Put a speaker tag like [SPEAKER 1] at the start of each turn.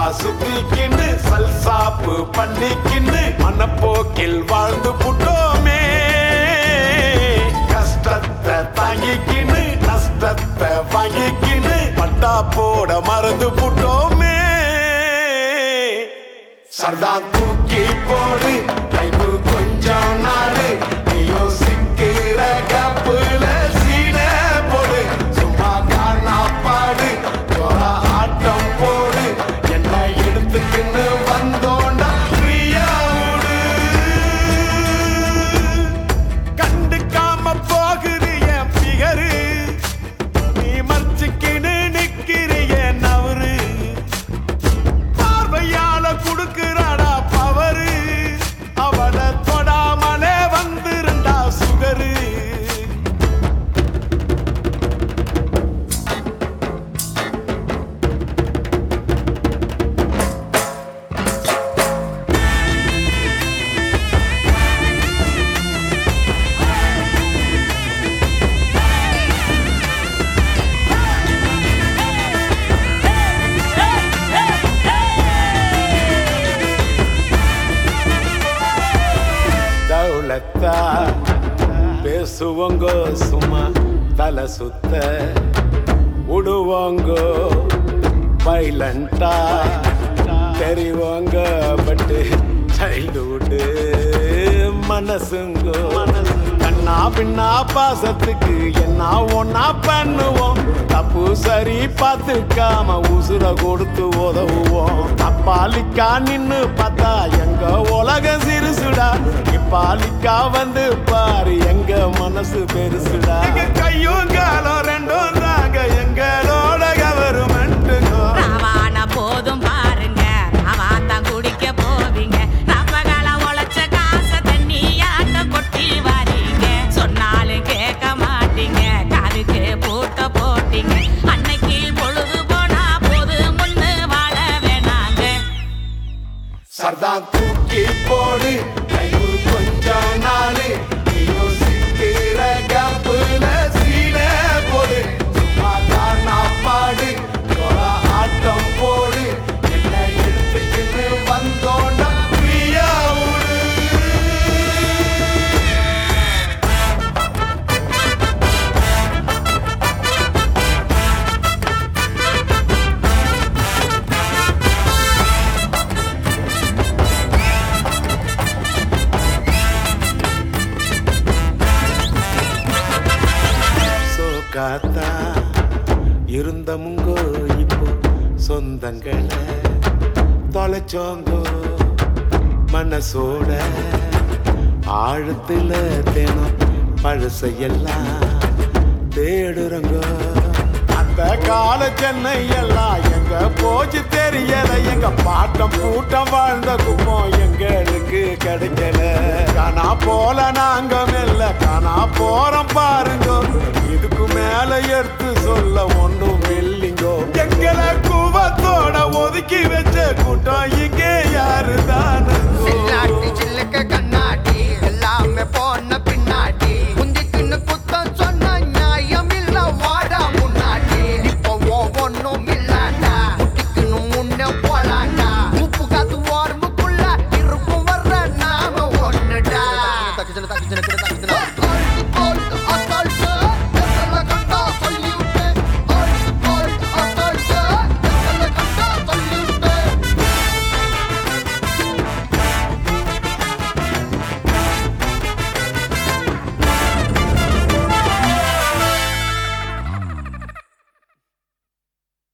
[SPEAKER 1] சுத்திக்கின்னு சல்சாப்பு பண்ணிக்கின்னு மனப்போக்கில் வாழ்ந்து புட்டோமே கஷ்டத்தை தாங்கிக்கின்னு நஷ்டத்தை வாங்கிக்கின்னு பட்டா போட மறந்து புட்டோமே சர்தான் தூக்கி போடு கைப்பு கொஞ்சம் நாடு நீ யோசிக்கிற கப்புல சீன போடு சும்மா காணா பாடு ஜோரா ஆட்டம் போடு என்ன எடுத்துக்கின்னு வந்தோண்டா ஃப்ரீயா விடு கண்டுக்காம போகுது என் பிகரு நீ மறைச்சிக்கின்னு நிக்கிறிய நவரு பார்வையால குடுக்கிறாடா பவரு அவள தொடாமலே வந்திருந்தா சுகரு தௌலத்தா பேசுவோங்க சும்மா தலை சுத்த விடுவோங்க பைலண்டா தெரிவோங்க பட்டு சைல்டுஹுட்டு மனசுங்க கண்ணா பின்னா பாசத்துக்கு என்ன ஒன்னா பண்ணுவோம் தப்பு சரி பார்த்துக்காம உசுர கொடுத்து உதவுவோம் அப்பாலிக்கா நின்னு பார்த்தா எங்க உலகம் சிறுசுடா இப்பாலிக்கா வந்து பாரு எங்க மனசு பெருசுடா கையும் காலம் ரெண்டும் தாங்க எங்களோட கவர்மெண்ட்டுங்க
[SPEAKER 2] ராவான போதும் பாருங்க ராவாத்தான் குடிக்க போவீங்க ரப்பகால உழைச்ச காசை தண்ணியாட்ட கொட்டி வாரீங்க சொன்னாலும் கேட்க மாட்டீங்க காதுக்கு பூட்ட போட்டீங்க அன்னைக்கு பொழுது போனா போது முன்னு வாழ வேணாங்க
[SPEAKER 1] சர்தான் தூக்கி போடு கைவு கொஞ்சம் நாளு நீ யோசிக்கிற கப்புல சீன போடு சும்மா காணா பாடு ஜோரா ஆட்டம் போடு என்ன எடுத்துக்கின்னு வந்தோண்டா ஃப்ரீயா விடு சோகாத்தா இருந்தமுங்கோ இப்போ சொந்தங்களை தொலைச்சோங்கோ மனசோட ஆழத்துல தினம் பழசையெல்லாம் தேடுறங்கோ அந்த கால சென்னை எல்லாம் எங்க போச்சு தெரியல எங்க பாட்டம் கூட்டம் வாழ்ந்த குப்பம் எங்களுக்கு கிடைக்கல காணா போல நாங்க மெல்ல காணா போறோம் பாருங்க இதுக்கு மேல எடுத்து சொல்ல ஒண்ணும் இல்லைங்கோ எங்களை குவத்தோட ஒதுக்கி வச்ச கூட்டம் இங்கே யாரு
[SPEAKER 3] சில்லாட்டு சில்லுக்க கண்